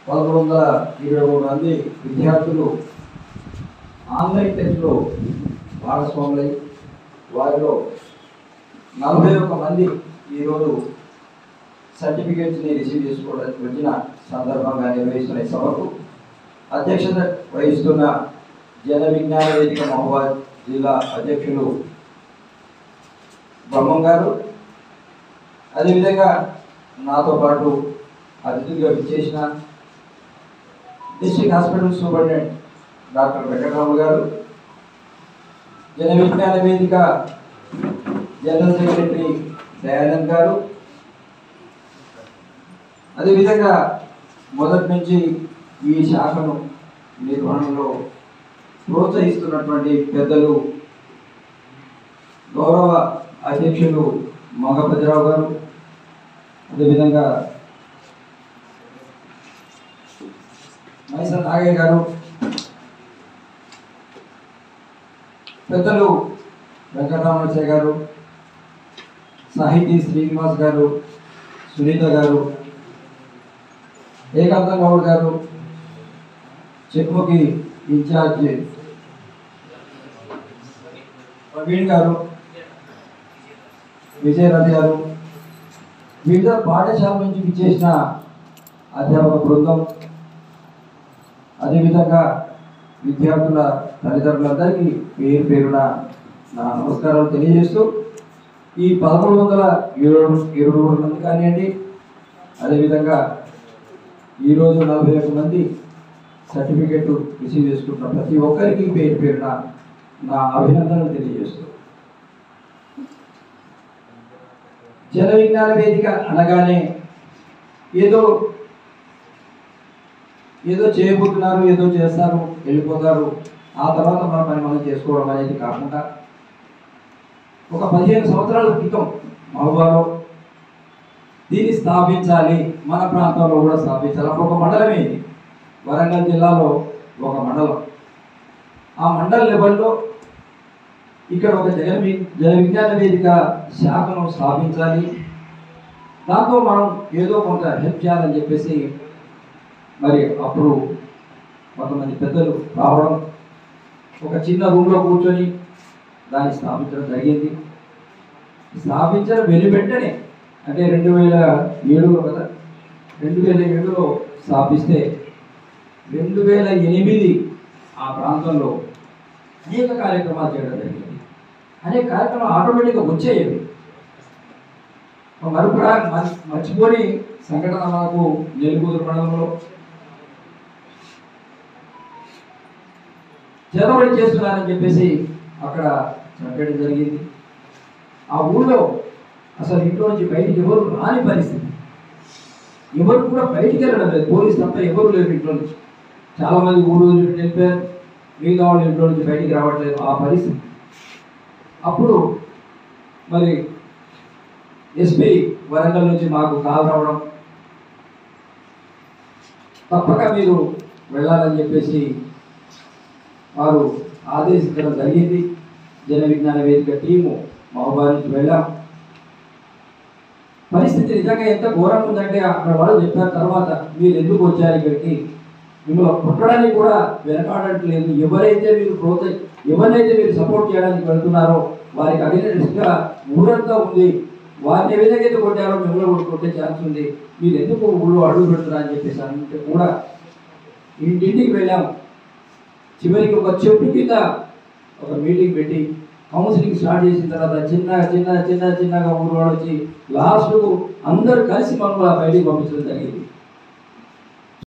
పదకొండు వందల ఇరవై మూడు మంది విద్యార్థులు ఆన్లైన్ టెస్ట్లో భాగస్వాములై వారిలో నలభై ఒక్క మంది ఈరోజు సర్టిఫికేట్స్ని రిసీవ్ చేసుకోవడానికి వచ్చిన సందర్భంగా నిర్వహిస్తున్న ఈ సభకు అధ్యక్షత వహిస్తున్న జన విజ్ఞాన వేదిక మహబాద్ జిల్లా అధ్యక్షులు బ్రహ్మం గారు అదేవిధంగా నాతో పాటు అతిథిగా విచ్చేసిన district hospital superintendent doctor Venkatarama garu Jana విజ్ఞాన వేదిక జనరల్ సెక్రటరీ దయానంద్ గారు అదేవిధంగా మొదటి నుంచి ఈ శాఖను నిర్వహణలో ప్రోత్సహిస్తున్నటువంటి పెద్దలు గౌరవ అధ్యక్షులు మగపతిరావు గారు అదేవిధంగా మైసన్ నాగయ్య గారు పెద్దలు వెంకటరామచయ్య గారు సాహితీ శ్రీనివాస్ గారు సునీత గారు ఏకాంతం గౌడ్ గారు చెక్ముకి ఇన్ఛార్జ్ ప్రవీణ్ గారు విజయరథి గారు వివిధ పాఠశాల నుంచి విచ్చేసిన అధ్యాపక బృందం అదేవిధంగా విద్యార్థుల తల్లిదండ్రులందరికీ పేరు పేరున నా నమస్కారాలు తెలియజేస్తూ ఈ పదమూడు వందల ఇరవై ఇరవై మూడు మంది కానివ్వండి అదేవిధంగా ఈరోజు నలభై ఒక్క మంది సర్టిఫికెట్ రిసీవ్ చేసుకుంటున్న ప్రతి ఒక్కరికి పేరు పేరున నా అభినందనలు తెలియజేస్తూ జన విజ్ఞాన వేదిక అనగానే ఏదో ఏదో చేయబోతున్నారు ఏదో చేస్తారు వెళ్ళిపోతారు ఆ తర్వాత మన పని మనం చేసుకోవడం అనేది కాకుండా ఒక పదిహేను సంవత్సరాల క్రితం మహబూబాలో దీన్ని స్థాపించాలి మన ప్రాంతంలో కూడా స్థాపించాలి అప్పుడు ఒక మండలమే ఇది వరంగల్ జిల్లాలో ఒక మండలం ఆ మండల లెవెల్లో ఇక్కడ ఒక జగన్ వి- జన విజ్ఞాన వేదిక శాఖను స్థాపించాలి దాంతో మనం ఏదో కొంత హెల్ప్ చేయాలని చెప్పేసి మరి అప్పుడు కొంతమంది పెద్దలు రావడం ఒక చిన్న రూమ్లో కూర్చొని దాన్ని స్థాపించడం జరిగింది స్థాపించిన వెను వెంటనే అంటే రెండు వేల ఏడులో కదా రెండు వేల ఏడులో స్థాపిస్తే రెండు వేల ఎనిమిది ఆ ప్రాంతంలో అనేక కార్యక్రమాలు చేయడం జరిగింది అనేక కార్యక్రమాలు ఆటోమేటిక్గా వచ్చేవి మరుపురా మర్- మర్చిపోని సంఘటన మనకు నెల్లికూతురు మండలంలో చేతబడి చేస్తున్నారని చెప్పేసి అక్కడ చంపేయడం జరిగింది ఆ ఊళ్ళో అసలు ఇంట్లో నుంచి బయటికి ఎవరు రాని పరిస్థితి ఎవరు కూడా బయటికి వెళ్ళడం లేదు పోలీస్ తప్ప ఎవరు లేరు ఇంట్లో నుంచి చాలా మంది ఊరు వదిలిపెట్టి వెళ్ళిపోయారు మిగతా వాళ్ళు ఇంట్లో నుంచి బయటికి రావట్లేదు ఆ పరిస్థితి అప్పుడు మరి ఎస్పీ వరంగల్ నుంచి మాకు కాల్ రావడం తప్పక మీరు వెళ్ళాలని చెప్పేసి వారు ఆదేశించడం జరిగింది జన విజ్ఞాన వేదిక టీము మహబాద్ నుంచి వెళ్ళాం పరిస్థితి నిజంగా ఎంత ఘోరంగా ఉందంటే అక్కడ వాళ్ళు చెప్పిన తర్వాత మీరు ఎందుకు వచ్చారు ఇక్కడికి మిమ్మల్ని కొట్టడానికి కూడా వెనకాడట్లేదు ఎవరైతే మీరు ప్రోత్సహ ఎవరినైతే మీరు సపోర్ట్ చేయడానికి వెళ్తున్నారో వారికి అగేనెస్ట్గా ఊరంతా ఉంది వారిని ఏ విధంగా అయితే కొట్టారో మిమ్మల్ని కూడా కొట్టే ఛాన్స్ ఉంది మీరు ఎందుకు ఊళ్ళో అడుగు పెడుతున్నారని చెప్పేసి అంటే కూడా ఇంటింటికి వెళ్ళాం చివరికి ఒక చెప్పు కింద ఒక మీటింగ్ పెట్టి కౌన్సిలింగ్ స్టార్ట్ చేసిన తర్వాత చిన్న చిన్న చిన్న చిన్నగా ఊరు వాడు వచ్చి లాస్ట్కు అందరూ కలిసి మమ్మల్ని బయటికి పంపించడం జరిగింది